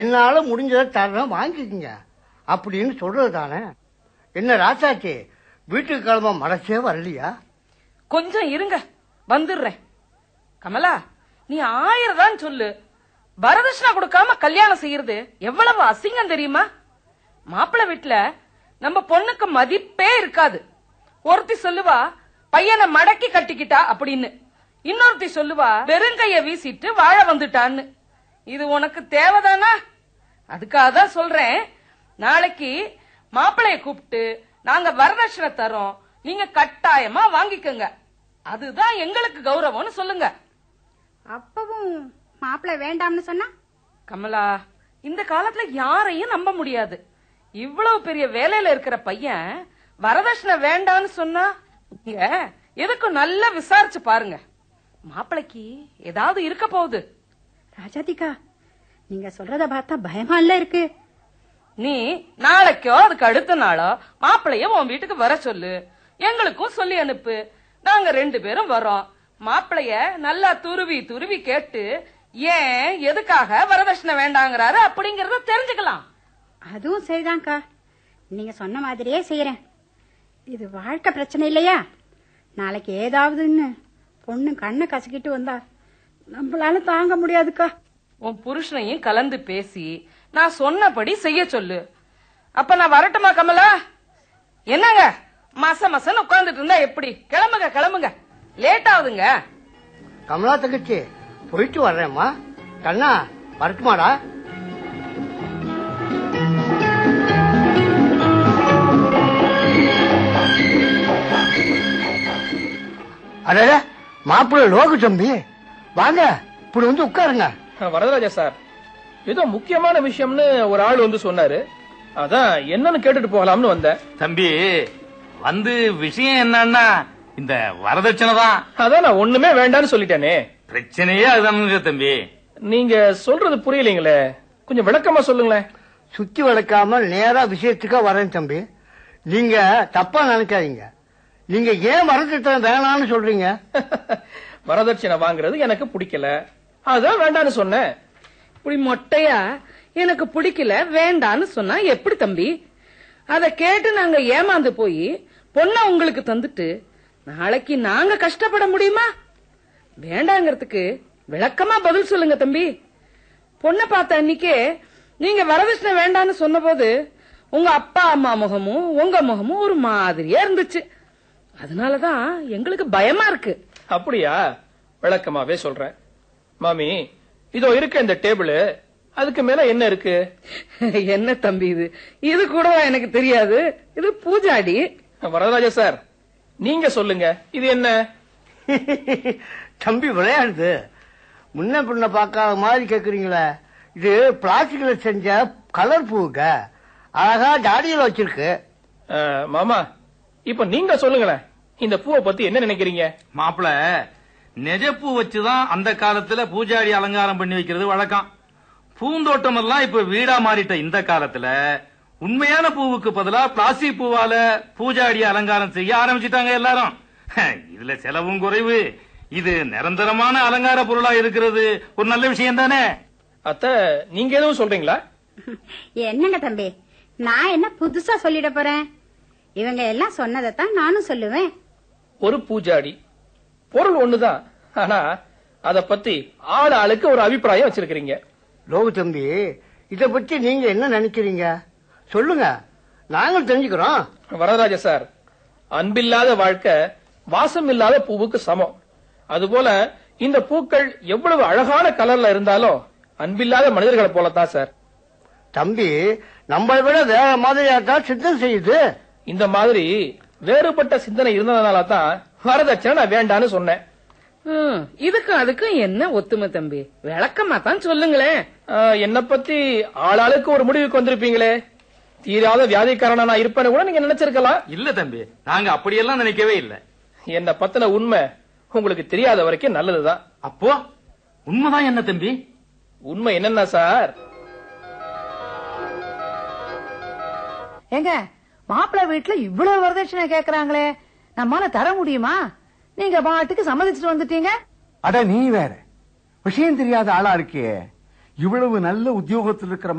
என்னால முடிஞ்சதை தரேன் வாங்கிக்கங்க அப்படின்னு சொல்றது தானே என்ன ராசாச்சி வீட்டுக்கு கிளம்ப மனசே வரலையா கொஞ்சம் இருங்க வந்துடுறேன் கமலா நீ ஆயிரம் தான் சொல்லு வரதட்சணை கொடுக்காம கல்யாணம் செய்யறது எவ்வளவு அசிங்கம் தெரியுமா மாப்பிள்ளை வீட்டுல நம்ம பொண்ணுக்கு மதிப்பே இருக்காது ஒருத்தி சொல்லுவா பையனை மடக்கி கட்டிக்கிட்டா அப்படின்னு இன்னொருத்தி சொல்லுவா வெறுங்கைய வீசிட்டு வாழ வந்துட்டான்னு இது உனக்கு தேவைதானா அதுக்காக தான் சொல்றேன் நாளைக்கு மாப்பிளைய கூப்பிட்டு நாங்க வரதட்சணை தரோம் நீங்க கட்டாயமா வாங்கிக்கோங்க அதுதான் எங்களுக்கு கௌரவம்னு சொல்லுங்க அப்பவும் மாப்பிள்ளை வேண்டாம்னு சொன்னா கமலா இந்த காலத்துல யாரையும் நம்ப முடியாது இவ்வளவு பெரிய வேலையில இருக்கிற பையன் வரதட்சணை வேண்டான்னு சொன்னா நீங்க எதுக்கும் நல்லா விசாரிச்சு பாருங்க மாப்பிளைக்கு ஏதாவது இருக்க போகுது ராஜாதிகா நீங்க சொல்றத பார்த்தா பயமா இல்ல இருக்கு நீ நாளைக்கோ அதுக்கு அடுத்த நாளோ மாப்பிளைய உன் வீட்டுக்கு வர சொல்லு எங்களுக்கும் சொல்லி அனுப்பு நாங்க ரெண்டு பேரும் வரோம் மாப்பிளைய நல்லா துருவி துருவி கேட்டு ஏன் எதுக்காக வரதட்சணை வேண்டாங்கிறாரு அப்படிங்கறத தெரிஞ்சுக்கலாம் அதுவும் சரிதான்க்கா நீங்க சொன்ன மாதிரியே செய்யறேன் இது வாழ்க்கை பிரச்சனை இல்லையா நாளைக்கு ஏதாவதுன்னு பொண்ணு கண்ணை கசக்கிட்டு வந்தா நம்மளால தாங்க முடியாதுக்கா உன் புருஷனையும் கலந்து பேசி நான் சொன்னபடி செய்ய சொல்லு அப்ப நான் வரட்டுமா கமலா என்னங்க மச மசன்னு உட்கார்ந்துட்டு இருந்தா எப்படி கிளம்புங்க கிளம்புங்க லேட் ஆகுதுங்க கமலா தங்கச்சி போயிட்டு வர்றேம்மா கண்ணா வரட்டுமாடா அடே மாப்பிள்ளை லோகு தம்பி வாங்க இப்படி வந்து உட்காருங்க வரதராஜா சார் ஏதோ முக்கியமான விஷயம்னு ஒரு ஆள் வந்து சொன்னாரு அதான் என்னன்னு கேட்டுட்டு போகலாம்னு வந்தேன் தம்பி வந்து விஷயம் என்னன்னா இந்த வரதட்சணை தான் அதான் நான் ஒண்ணுமே வேண்டாம்னு சொல்லிட்டேனே பிரச்சனையே அதுதானுங்க தம்பி நீங்க சொல்றது புரியலைங்களே கொஞ்சம் விளக்கமா சொல்லுங்களேன் சுத்தி வளர்க்காம நேரா விஷயத்துக்கா வரேன் தம்பி நீங்க தப்பா நினைக்காதீங்க நீங்க ஏன் வரத்திட்டம் வேணாம்னு சொல்றீங்க வரதட்சணை வாங்குறது எனக்கு பிடிக்கல அதான் வேண்டாம்னு சொன்னேன் இப்படி மொட்டையா எனக்கு பிடிக்கல வேண்டான்னு சொன்னா எப்படி தம்பி அத கேட்டு நாங்க ஏமாந்து போய் பொண்ண உங்களுக்கு தந்துட்டு நாளைக்கு நாங்க கஷ்டப்பட முடியுமா வேண்டாங்கிறதுக்கு விளக்கமா பதில் சொல்லுங்க தம்பி பொண்ணை பார்த்த அன்னைக்கே நீங்க வரதட்சணை வேண்டான்னு சொன்னபோது உங்க அப்பா அம்மா முகமும் உங்க முகமும் ஒரு மாதிரியா இருந்துச்சு அதனாலதான் எங்களுக்கு பயமா இருக்கு அப்படியா விளக்கமாவே சொல்றேன் மாமி இதோ இருக்க இந்த டேபிள் அதுக்கு மேல என்ன இருக்கு என்ன தம்பி இது இது கூட எனக்கு தெரியாது இது பூஜாடி வரதராஜா சார் நீங்க சொல்லுங்க இது என்ன தம்பி விளையாடுது முன்ன பின்ன பார்க்காத மாதிரி கேக்குறீங்களே இது பிளாஸ்டிக்ல செஞ்ச கலர் பூவுங்க அழகா ஜாடியில வச்சிருக்கு அஹ், மாமா இப்ப நீங்க சொல்லுங்களேன் இந்த பூவை பத்தி என்ன நினைக்கிறீங்க மாப்பிள நெஜப்பூ வச்சுதான் அந்த காலத்துல பூஜாடி அலங்காரம் பண்ணி வைக்கிறது வழக்கம் பூந்தோட்டம் எல்லாம் இப்ப வீடா மாறிட்ட இந்த காலத்துல உண்மையான பூவுக்கு பதிலா பிளாஸ்டிக் பூவால பூஜாடி அலங்காரம் செய்ய ஆரம்பிச்சிட்டாங்க எல்லாரும் இதுல செலவும் குறைவு இது நிரந்தரமான அலங்கார பொருளா இருக்கிறது ஒரு நல்ல விஷயம் தானே அத்த நீங்க எதுவும் சொல்றீங்களா என்னங்க தம்பி நான் என்ன புதுசா சொல்லிட போறேன் இவங்க எல்லாம் சொன்னதைத்தான் நானும் சொல்லுவேன் ஒரு பூஜாடி பொருள் ஒண்ணுதான் ஆனா அத பத்தி ஆள் ஆளுக்கு ஒரு அபிப்பிராயம் வச்சிருக்கீங்க லோகு தம்பி இத பத்தி நீங்க என்ன நினைக்கிறீங்க சொல்லுங்க நாங்களும் தெரிஞ்சுக்கிறோம் வரதராஜ சார் அன்பில்லாத வாழ்க்கை வாசம் இல்லாத பூவுக்கு சமம் அதுபோல இந்த பூக்கள் எவ்வளவு அழகான கலர்ல இருந்தாலும் அன்பில்லாத மனிதர்களை போலத்தான் சார் தம்பி நம்மளை விட வேற மாதிரியா தான் சித்தம் செய்யுது இந்த மாதிரி வேறுபட்ட சிந்தனை இருந்ததுனால தான் வரதட்சணை நான் வேண்டான்னு சொன்னேன் ம், இதுக்கும் அதுக்கும் என்ன ஒத்துமை தம்பி விளக்கமா தான் சொல்லுங்களேன் ஆஹ், என்னை பத்தி ஆளாளுக்கு ஒரு முடிவுக்கு வந்திருப்பீங்களே தீராத வியாதிக்காரனா நான் இருப்பேன்னு கூட நீங்க நினைச்சிருக்கலாம் இல்ல தம்பி நாங்க அப்படியெல்லாம் நினைக்கவே இல்ல என்னை பத்தின உண்மை உங்களுக்கு தெரியாத வரைக்கும் நல்லதுதான் அப்போ உண்மைதான் என்ன தம்பி உண்மை என்னன்னா சார் ஏங்க மாப்பிள்ளை வீட்டுல இவ்வளவு வரதட்சணை கேக்குறாங்களே நம்மால தர முடியுமா நீங்க பாட்டுக்கு சம்மதிச்சுட்டு வந்துட்டீங்க அட நீ வேற விஷயம் தெரியாத ஆளா இருக்கியே இவ்வளவு நல்ல உத்தியோகத்தில் இருக்கிற